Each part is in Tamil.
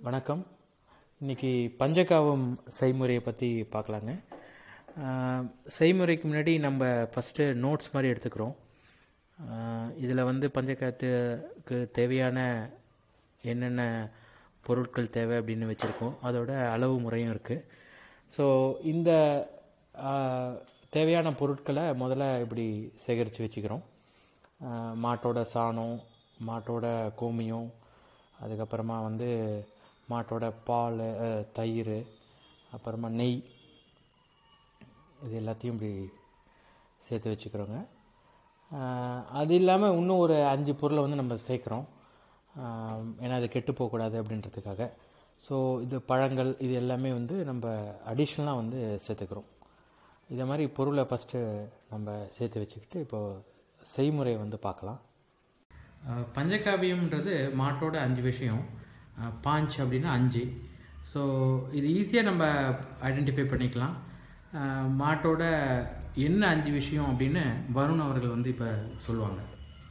வணக்கம் இன்றைக்கி பஞ்சகாவம் செய்முறையை பற்றி பார்க்கலாங்க ஆஹ், செய்முறைக்கு முன்னாடி நம்ம ஃபஸ்ட்டு நோட்ஸ் மாதிரி எடுத்துக்கிறோம் இதில் வந்து பஞ்சகாத்துக்கு தேவையான என்னென்ன பொருட்கள் தேவை அப்படின்னு வச்சுருக்கோம் அதோட அளவு முறையும் இருக்குது ஸோ இந்த ஆஹ், தேவையான பொருட்களை முதல்ல இப்படி சேகரித்து வச்சுக்கிறோம் ஆஹ், மாட்டோட சாணம் மாட்டோட கோமியம் அதுக்கப்புறமா வந்து மாட்டோட பால் அஹ், தயிர் அப்புறமா நெய் இது எல்லாத்தையும் இப்படி சேர்த்து வச்சுக்கிறோங்க ஆஹ், அது இல்லாமல் இன்னும் ஒரு அஞ்சு பொருளை வந்து நம்ம சேர்க்குறோம் ஆஹ், ஏன்னா அது கெட்டு போகக்கூடாது அப்படின்றதுக்காக ஸோ இது பழங்கள் இது எல்லாமே வந்து நம்ம அடிஷ்னலாக வந்து சேர்த்துக்கிறோம் இதை மாதிரி பொருளை ஃபஸ்ட்டு நம்ம சேர்த்து வச்சுக்கிட்டு இப்போது செய்முறையை வந்து பார்க்கலாம் அஹ் பஞ்சகாவியம்ன்றது மாட்டோட அஞ்சு விஷயம் அஹ் பாஞ்ச் அப்படின்னா அஞ்சு ஸோ இது ஈஸியாக நம்ம ஐடென்டிஃபை பண்ணிக்கலாம் அஹ் மாட்டோட என்ன அஞ்சு விஷயம் அப்படின்னு வருண் அவர்கள் வந்து இப்போ சொல்லுவாங்க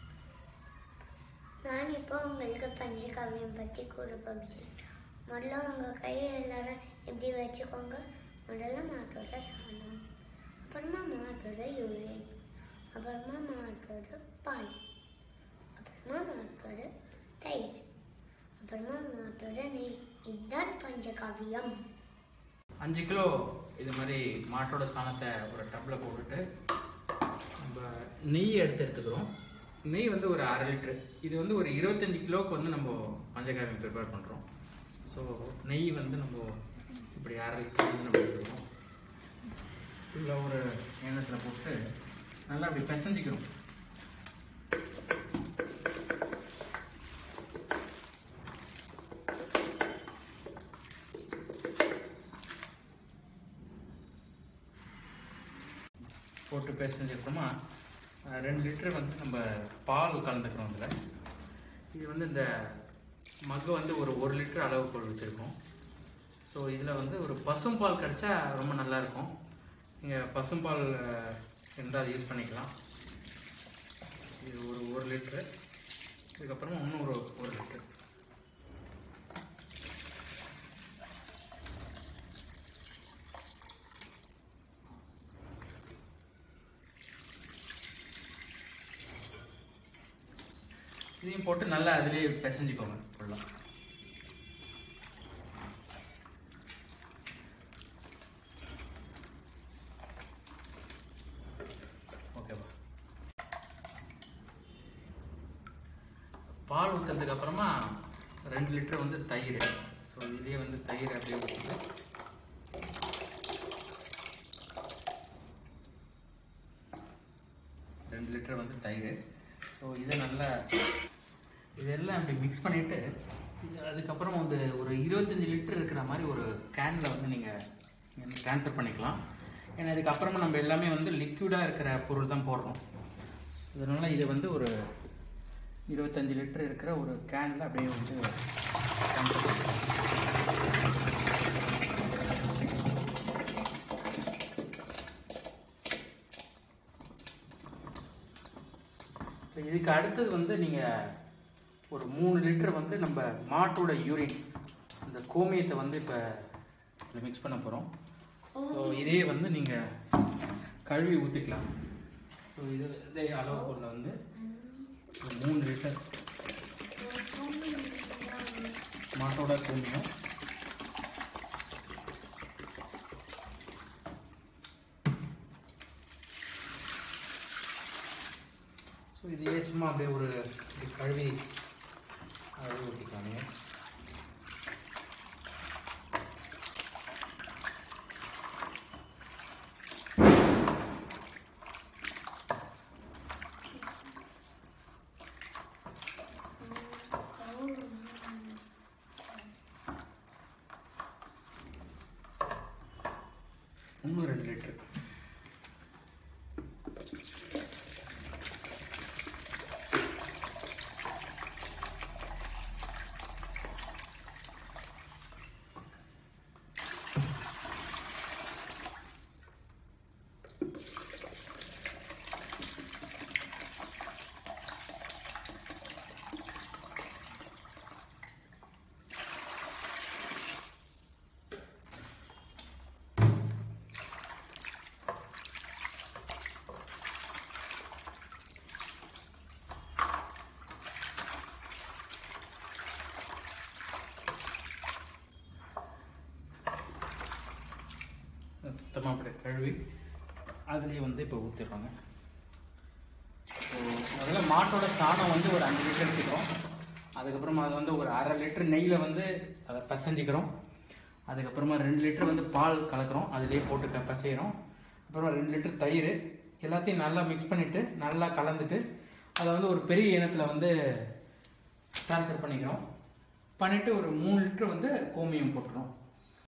நான் இப்போ உங்களுக்கு பஞ்சகாவியம் பற்றி கூற போகிறேன் முதல்ல உங்கள் கையை எல்லாரும் இப்படி வச்சுக்கோங்க முதல்ல மாத்தோட சாணம் அப்புறமா மாத்தோட யூரின் அப்புறமா மாத்தோட பால் அப்புறமா மாத்தோட தயிர் அப்புறமா மாத்தோட நெய் இதுதான் பஞ்சகாவியம் அஞ்சு கிலோ இது மாதிரி மாட்டோட சாணத்தை ஒரு டப்பில் போட்டுட்டு நம்ம நெய் எடுத்து எடுத்துக்கிறோம் நெய் வந்து ஒரு அரை லிட்ரு இது வந்து ஒரு இருபத்தஞ்சி கிலோவுக்கு வந்து நம்ம பஞ்சகாவியம் ப்ரிப்பேர் பண்ணுறோம் ஸோ நெய் வந்து நம்ம இப்படி அரை லிட்டர் வந்து நம்ம எடுத்துக்கிறோம் ஃபுல்லாக ஒரு எண்ணத்தில் போட்டு நல்லா அப்படி பிசைஞ்சிக்கிறோம் போட்டு பேசினதுக்கப்புறமா ரெண்டு லிட்டர் வந்து நம்ம பால் கலந்துக்கிறோம் இதில் இது வந்து இந்த மக்கு வந்து ஒரு ஒரு லிட்டர் அளவுக்குள் வச்சுருக்கோம் ஸோ இதில் வந்து ஒரு பசும்பால் கிடச்சா ரொம்ப நல்லாயிருக்கும் நீங்கள் பசும்பால் அஹ், இருந்தால் அதை யூஸ் பண்ணிக்கலாம் இது ஒரு ஒரு லிட்ரு இதுக்கப்புறமா இன்னும் ஒரு ஒரு லிட்ரு இதையும் போட்டு நல்லா அதிலே பிசைஞ்சுக்கோங்க ஃபுல்லாக ஓகேவா பால் ஊற்றுறதுக்கு அப்புறமா ரெண்டு லிட்டர் வந்து தயிர் ஸோ இதுலேயே வந்து தயிர் அப்படியே ஊற்றிட்டு ரெண்டு லிட்டர் வந்து தயிர் ஸோ இதை நல்லா இதெல்லாம் இப்படி மிக்ஸ் பண்ணிவிட்டு இது அதுக்கப்புறம் வந்து ஒரு இருபத்தஞ்சி லிட்டர் இருக்கிற மாதிரி ஒரு கேனில் வந்து நீங்கள் ட்ரான்ஸ்ஃபர் பண்ணிக்கலாம் ஏன்னா இதுக்கப்புறமா நம்ம எல்லாமே வந்து லிக்விடாக இருக்கிற பொருள் தான் போடுறோம் இதனால் இதை வந்து ஒரு இருபத்தஞ்சி லிட்டர் இருக்கிற ஒரு கேனில் அப்படியே வந்து transfer பண்ணிக்கலாம். இப்போ இதுக்கு அடுத்தது வந்து நீங்கள் ஒரு மூணு லிட்டர் வந்து நம்ம மாட்டோட யூரின் அந்த கோமியத்தை வந்து இப்போ இதில் மிக்ஸ் பண்ண போகிறோம் ஸோ இதே வந்து நீங்கள் கழுவி ஊற்றிக்கலாம் ஸோ இது இதே அளவு பொருளை வந்து ஒரு மூணு லிட்டர் மாட்டோட கோமியம் ஸோ இதையே சும்மா அப்படியே ஒரு இப்படி கழுவி கழுவி ஊற்றிக்கலாங்க இன்னும் ரெண்டு லிட்டர் சுத்தமாக அப்படி கழுவி அதுலேயே வந்து இப்போ ஊற்றிடுறாங்க ஸோ முதல்ல மாட்டோட சாணம் வந்து ஒரு அஞ்சு லிட்டர் எடுத்துக்கிறோம் அதுக்கப்புறமா அது வந்து ஒரு அரை லிட்டர் நெய்யில் வந்து அதை பிசைஞ்சிக்கிறோம் அதுக்கப்புறமா ரெண்டு லிட்டர் வந்து பால் கலக்கிறோம் அதிலே போட்டு க- பிசைகிறோம் அப்புறமா ரெண்டு லிட்டர் தயிர் எல்லாத்தையும் நல்லா மிக்ஸ் பண்ணிவிட்டு நல்லா கலந்துட்டு அதை வந்து ஒரு பெரிய இனத்தில் வந்து ட்ரான்ஸ்ஃபர் பண்ணிக்கிறோம் பண்ணிவிட்டு ஒரு மூணு லிட்டர் வந்து கோமியம் போட்டுக்கிறோம்